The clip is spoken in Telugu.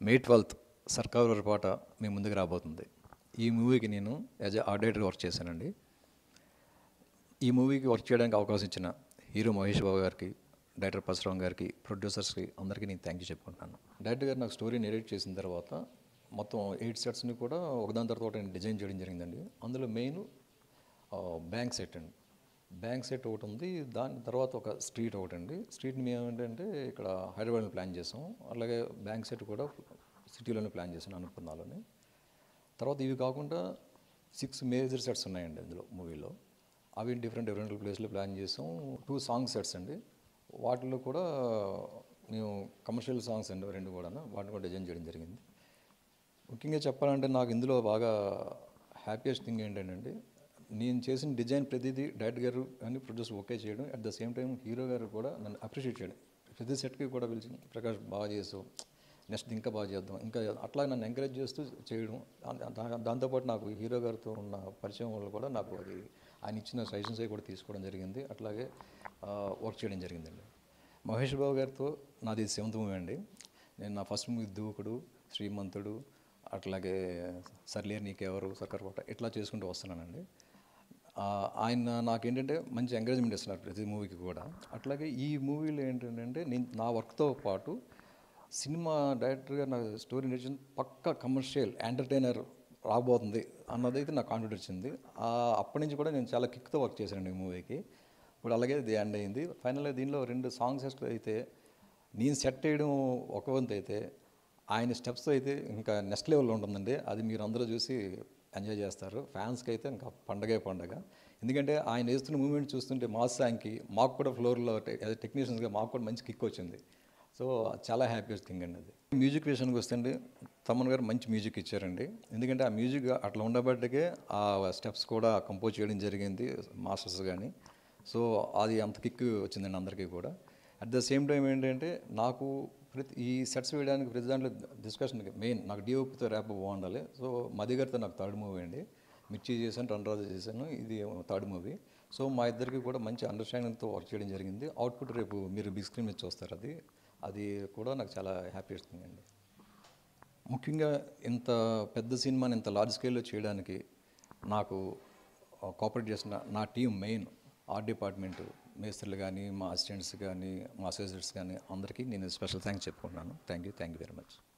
మే ట్వెల్త్ సర్కార్ వారి పాట మీ ముందుకు రాబోతుంది ఈ మూవీకి నేను యాజ్ ఎ ఆడిటర్ వర్క్ చేశానండి ఈ మూవీకి వర్క్ చేయడానికి అవకాశం ఇచ్చిన హీరో మహేష్ బాబు గారికి డైరెక్టర్ పరశురామ్ గారికి ప్రొడ్యూసర్స్కి అందరికీ నేను థ్యాంక్ యూ చెప్పుకుంటున్నాను డైరెక్టర్ గారు నాకు స్టోరీ నెరేట్ చేసిన తర్వాత మొత్తం ఎయిట్ సెట్స్ని కూడా ఒకదాని తర్వాత ఒకటి డిజైన్ చేయడం జరిగిందండి అందులో మెయిన్ బ్యాంక్ సెట్ అండి బ్యాంక్ సెట్ ఒకటి ఉంది దాని తర్వాత ఒక స్ట్రీట్ ఒకటి అండి స్ట్రీట్ మేము ఏంటంటే ఇక్కడ హైదరాబాద్లో ప్లాన్ చేసాం అలాగే బ్యాంక్ సెట్ కూడా సిటీలోనే ప్లాన్ చేసాం అనుకున్నాలోనే తర్వాత ఇవి కాకుండా సిక్స్ మేజర్ సెట్స్ ఉన్నాయండి ఇందులో మూవీలో అవి డిఫరెంట్ డిఫరెంట్ ప్లేస్లో ప్లాన్ చేసాం టూ సాంగ్ సెట్స్ అండి వాటిలో కూడా మేము కమర్షియల్ సాంగ్స్ అండి రెండు కూడా వాటిని కూడా డిజైన్ చేయడం జరిగింది ముఖ్యంగా చెప్పాలంటే నాకు ఇందులో బాగా హ్యాపీయెస్ట్ థింగ్ ఏంటంటే నేను చేసిన డిజైన్ ప్రతిదీ డైరెక్టర్ గారు అని ప్రొడ్యూసర్ ఓకే చేయడం at the same time hero గారు కూడా నన్ను అప్రిషియేట్ చేయడం ప్రతి సెట్కి కూడా పిలిచి ప్రకాష్ బాగా చేసావు నెక్స్ట్ ఇంకా బాగా చేద్దాం ఇంకా అట్లా నన్ను ఎంకరేజ్ చేస్తూ చేయడం దా- దా- దాంతోపాటు నాకు హీరో గారితో ఉన్న పరిచయం వల్ల కూడా నాకు అది ఆయన ఇచ్చిన సజెషన్స్ అవి కూడా తీసుకోవడం జరిగింది అట్లాగే వర్క్ చేయడం జరిగిందండి మహేష్ బాబు గారితో నాది సెవెంత్ మూవీ అండి నేను నా ఫస్ట్ మూవీ దూకుడు శ్రీమంతుడు అట్లాగే సర్లేరు నీకెవరు సక్కరకోట ఇట్లా చేసుకుంటూ వస్తున్నానండి ఆ, ఆయన నాకేంటంటే మంచి ఎంకరేజ్మెంట్ ఇస్తున్నారు ప్రతి మూవీకి కూడా అట్లాగే ఈ మూవీలో ఏంటంటే నేను నా వర్క్తో పాటు సినిమా డైరెక్టర్గా నా స్టోరీ నేర్చిన పక్క కమర్షియల్ ఎంటర్టైనర్ రాబోతుంది అన్నదైతే నాకు కాన్ఫిడెన్స్ వచ్చింది ఆ, అప్పటి నుంచి కూడా నేను చాలా కిక్తో వర్క్ చేశాను ఈ మూవీకి ఇప్పుడు అలాగే ఇది ఎండ్ అయింది ఫైనల్గా దీనిలో రెండు సాంగ్స్ అయితే నేను సెట్ చేయడం ఒక వంతు అయితే ఆయన స్టెప్స్ అయితే ఇంకా నెక్స్ట్ లెవెల్లో ఉంటుందండి అది మీరు అందరూ చూసి ఎంజాయ్ చేస్తారు ఫ్యాన్స్కి అయితే ఇంకా పండగే పండగ ఎందుకంటే ఆయన వేస్తున్న మూమెంట్ చూస్తుంటే మా సాంగ్కి మాకు కూడా ఫ్లోర్లో టెక్నీషియన్స్గా మాకు కూడా మంచి కిక్ వచ్చింది సో చాలా హ్యాపీయెస్ట్ థింగ్ అండి అది మ్యూజిక్ విషయానికి వస్తే తమన్ గారు మంచి మ్యూజిక్ ఇచ్చారండి ఎందుకంటే ఆ మ్యూజిక్ అట్లా ఉండబట్టికే ఆ స్టెప్స్ కూడా కంపోజ్ చేయడం జరిగింది మాస్టర్స్ కానీ సో అది అంత కిక్ వచ్చిందండి అందరికీ కూడా అట్ ద సేమ్ టైం ఏంటంటే నాకు ప్రతి ఈ సెట్స్ వేయడానికి ప్రతి దాంట్లో డిస్కషన్ మెయిన్ నాకు డిఓపితో ర్యాప్ బాగుండాలి సో మది గారితో నాకు థర్డ్ మూవీ అండి మిర్చి చేశాను రణరాజు చేశాను ఇది థర్డ్ మూవీ సో మా ఇద్దరికి కూడా మంచి అండర్స్టాండింగ్తో వర్క్ చేయడం జరిగింది అవుట్పుట్ రేపు మీరు బిగ్ స్క్రీన్ మీద చూస్తారు అది అది కూడా నాకు చాలా హ్యాపీ ఇస్తుంది అండి ముఖ్యంగా ఇంత పెద్ద సినిమాని ఇంత లార్జ్ స్కేల్లో చేయడానికి నాకు కోఆపరేట్ చేసిన నా టీం మెయిన్ ఆర్ట్ డిపార్ట్మెంట్ మేస్త్రులు కానీ మా అసిస్టెంట్స్ కానీ మా అసోసియేట్స్ కానీ అందరికీ నేను స్పెషల్ థ్యాంక్స్ చెప్పుకుంటున్నాను thank you thank you very much